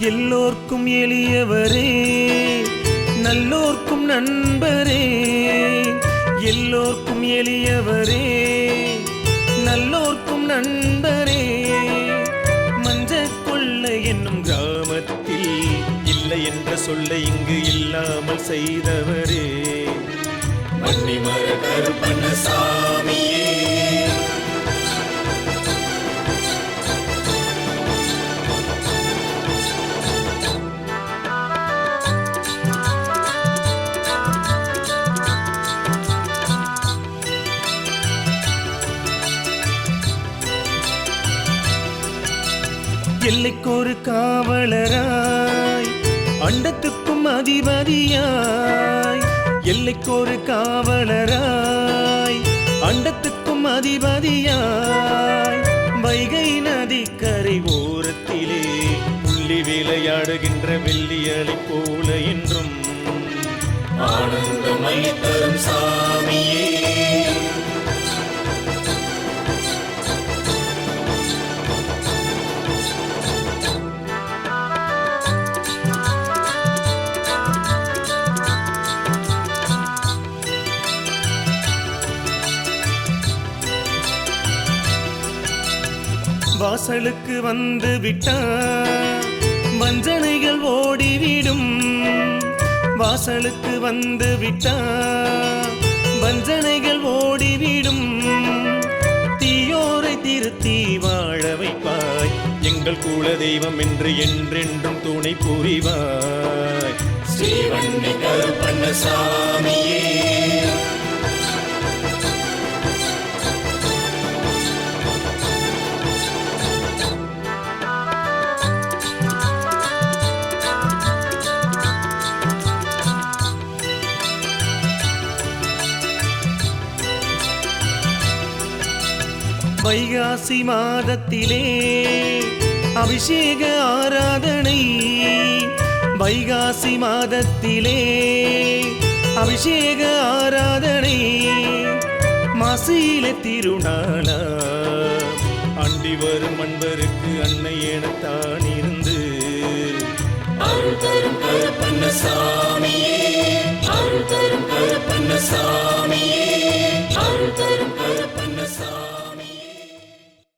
எல்லோர்க்கும் எளியவரே நல்லோர்க்கும் நண்பரே எல்லோர்க்கும் எளியவரே நல்லோர்க்கும் நண்பரே மஞ்ச கொள்ளை என்னும் கிராமத்தில் இல்லை என்ற சொல்ல இங்கு இல்லாமல் செய்தவரே மன்னிமர கருப்பண்ண சாமியே எல்லைக்கொரு காவலராய் அண்டத்துக்கும் அதிபதியாய் எல்லைக்கொரு காவலராய் அண்டத்துக்கும் அதிபதியாய் வைகை நதிக்கரை ஓரத்திலே புள்ளி விளையாடுகின்ற வெள்ளியலை போல என்றும் ஆனந்தமய தரும் சாமியே வாசலுக்கு வந்து விட்டார் வஞ்சனைகள் ஓடிவிடும் வாசலுக்கு வந்து விட்டார் வஞ்சனைகள் ஓடிவிடும் தீயோரை திருத்தி வாழ வைப்பாய் எங்கள் குல தெய்வம் என்று என்றென்றும் துணை புரிவாய் ஸ்ரீவண்ணி கருப்பண்ண சாமியே வைகாசி மாதத்திலே அபிஷேக ஆராதனை வைகாசி மாதத்திலே அபிஷேக ஆராதனை மாசியில திருநாளா அண்டி வரும் அன்பருக்கு அன்னை எனத்தான் இருந்து அருள் தரும் கருப்பண்ண சாமியே அருள் தரும் கருப்பண்ண சாமியே